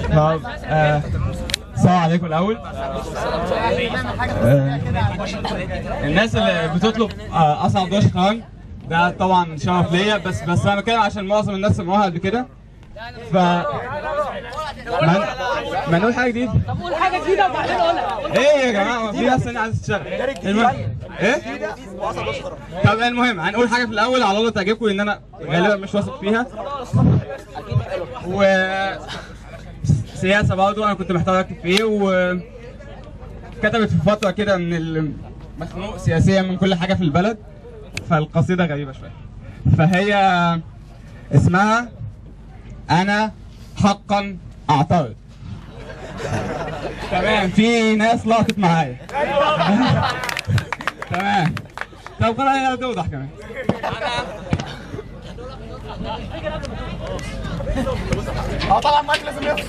طب آه، السلام عليكم الاول آه، الناس اللي بتطلب آه، اصعب دور شطرنج ده طبعا شرف ليا بس بس انا بتكلم عشان معظم الناس سمعوها قبل كده ف ما ما نقول حاجه جديده طب قول حاجه جديده وبعدين قولها ايه يا جماعه ما في ناس ثانيه عايزه تشتغل المهم ايه طب المهم هنقول حاجه في الاول على الله تعجبكم ان انا غالبا مش واثق فيها و سياسه برضه انا كنت محتاج اكتب فيه و كتبت في فتره كده من المخنوق سياسيا من كل حاجه في البلد فالقصيده غريبه شويه فهي اسمها انا حقا اعترض تمام في ناس لقطت معايا تمام طب خلاص هي توضح كمان اه طبعا مايك لازم يخسر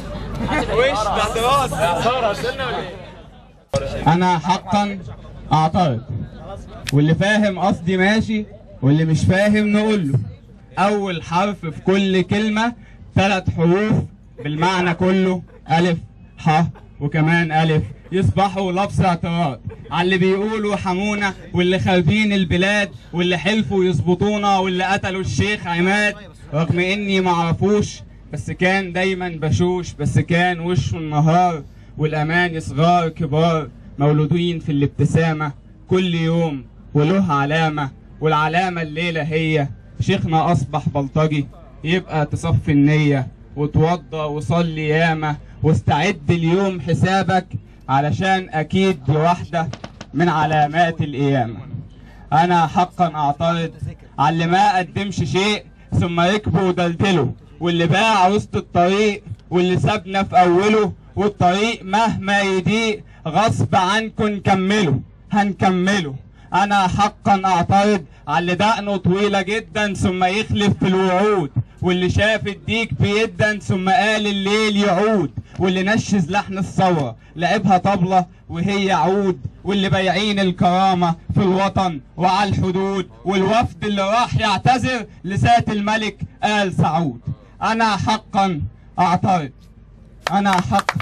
انا حقا اعترض واللي فاهم قصدي ماشي واللي مش فاهم نقول له اول حرف في كل كلمه ثلاث حروف بالمعنى كله الف ح وكمان الف يصبحوا لفظ اعتراض على اللي بيقولوا حمونا واللي خاربين البلاد واللي حلفوا يظبطونا واللي قتلوا الشيخ عماد رغم اني معرفوش بس كان دايما بشوش بس كان وشه النهار والامان صغار كبار مولودين في الابتسامه كل يوم وله علامه والعلامه الليله هي شيخنا اصبح بلطجي يبقى تصفي النيه وتوضى وصلي ياما واستعد اليوم حسابك علشان اكيد دي واحده من علامات القيامه انا حقا اعترض على اللي ما قدمش شيء ثم يكبر ودلدله واللي باع وسط الطريق واللي سابنا في اوله والطريق مهما يضيق غصب عنكم نكمله هنكمله انا حقا اعترض على اللي دقنه طويله جدا ثم يخلف في الوعود واللي شاف الديك بيدا ثم قال الليل يعود واللي نشز لحن الثوره لعبها طبله وهي عود واللي بايعين الكرامه في الوطن وعلى الحدود والوفد اللي راح يعتذر لسات الملك آل سعود انا حقا اعترض انا حق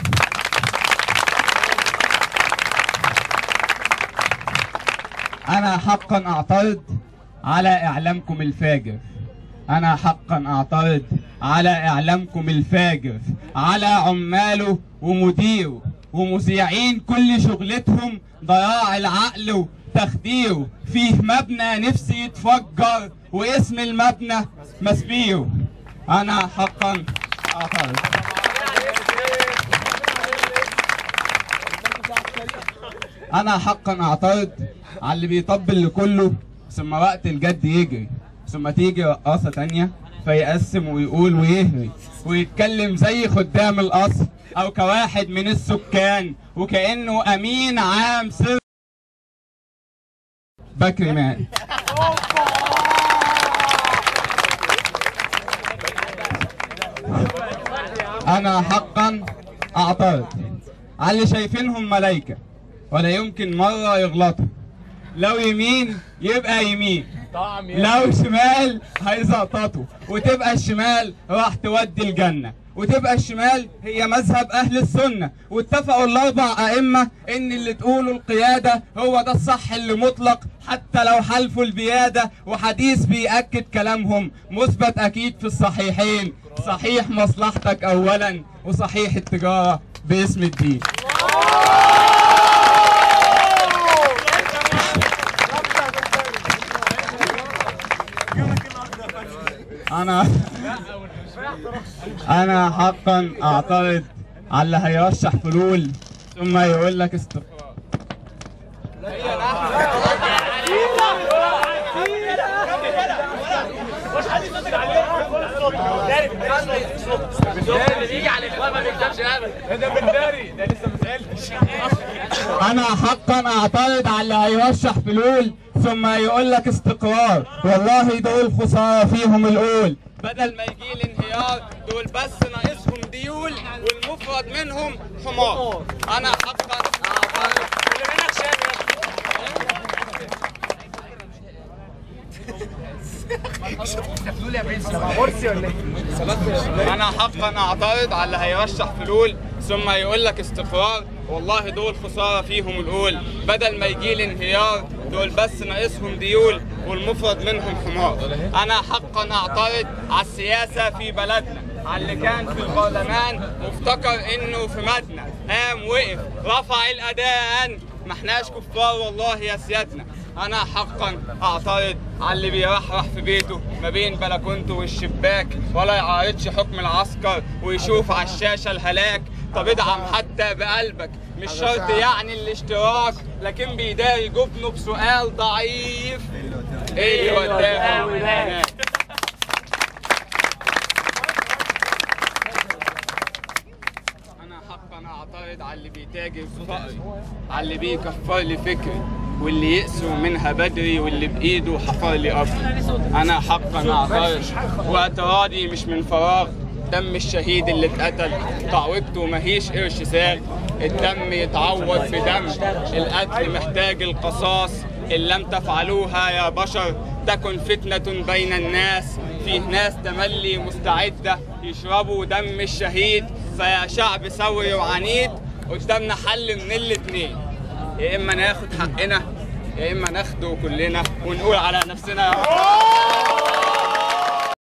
انا حقا اعترض على اعلامكم الفاجر انا حقا اعترض على اعلامكم الفاجر على عماله ومديره ومذيعين كل شغلتهم ضياع العقل وتخديره فيه مبنى نفسي يتفجر واسم المبنى مسبيره انا حقا اعترض انا حقا اعترض على اللي بيطبل لكله ثم وقت الجد يجري ثم تيجي رقاصة تانية فيقسم ويقول ويهري ويتكلم زي خدام القصر او كواحد من السكان وكأنه امين عام سر بكري مان انا حقا اعترض على اللي شايفينهم ملايكه ولا يمكن مره يغلطوا لو يمين يبقى يمين لو شمال هيزقططوا وتبقى الشمال راح تودي الجنه وتبقى الشمال هي مذهب اهل السنه واتفقوا الاربع ائمه ان اللي تقوله القياده هو ده الصح اللي مطلق حتى لو حلفوا البياده وحديث بياكد كلامهم مثبت اكيد في الصحيحين صحيح مصلحتك اولا وصحيح التجاره باسم الدين انا انا حقا اعترض على اللي هيرشح فلول ثم يقول لك استغفار انا حقا اعترض على اللي هيرشح فلول ثم يقول لك استقرار والله دول خساره فيهم الاول بدل ما يجي الانهيار دول بس ناقصهم ديول والمفرد منهم حمار انا حقا اعترض يا برنس مرسي ولا ايه؟ انا حقا اعترض على اللي هيرشح فلول ثم يقول لك استقرار والله دول خساره فيهم القول بدل ما يجي لي انهيار دول بس ناقصهم ديول والمفرد منهم حمار انا حقا اعترض على السياسه في بلدنا على اللي كان في البرلمان وافتكر انه في مدنى قام وقف رفع الاذان ما احناش كفار والله يا سيادنا انا حقا اعترض على اللي بيرحرح في بيته ما بين بلكونته والشباك ولا يعارضش حكم العسكر ويشوف على الشاشه الهلاك طب ادعم حتى بقلبك مش شرط يعني الاشتراك لكن بيداري جبنه بسؤال ضعيف ايه اللي وداهم هناك انا حقا اعترض على اللي بيتاجر في فقري على اللي بيكفر لي فكري واللي يقسو منها بدري واللي بايده حفر لي قبري انا حقا اعترض واعتراضي مش من فراغ دم الشهيد اللي اتقتل تعويضته ماهيش قرش ساغ الدم يتعوض في دم القتل محتاج القصاص ان لم تفعلوها يا بشر تكن فتنة بين الناس فيه ناس تملي مستعدة يشربوا دم الشهيد فيا شعب ثوري وعنيد قدامنا حل من الاتنين يا اما ناخد حقنا يا اما ناخده كلنا ونقول على نفسنا يا رب